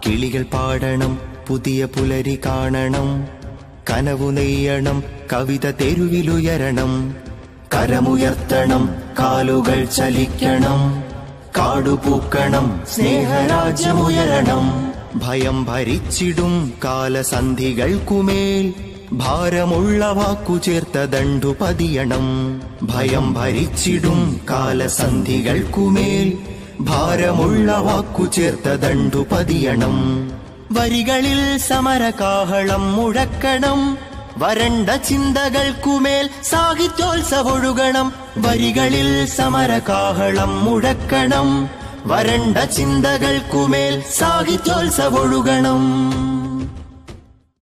കിളികൾ പാടണം പുതിയ പുലരി കാണണം കനവു നെയ്യണം കവിത തെരുവിലുയരണം കരമുയർത്തണം കാലുകൾ ചലിക്കണം കാടുപൂക്കണം സ്നേഹരാജ്യമുയരണം ഭയം ഭരിച്ചിടും കാലസന്ധികൾക്കുമേൽ ഭാരമുള്ള വാക്കു ചേർത്ത ദണ്ടു പതിയണം ഭയം ഭരിച്ചിടും കാലസന്ധികൾക്കുമേൽ ഭാരമുള്ള വാക്കു ചേർത്ത ദണ്ടു പതിയണം വരികളിൽ സമരകാഹളം മുഴക്കണം വരണ്ട ചിന്തകൾക്കുമേൽ സാഹിത്യോത്സവൊഴുകണം വരികളിൽ സമരകാഹളം മുഴക്കണം വരണ്ട ചിന്തകൾക്കുമേൽ സാഹിത്യോത്സവൊഴുകണം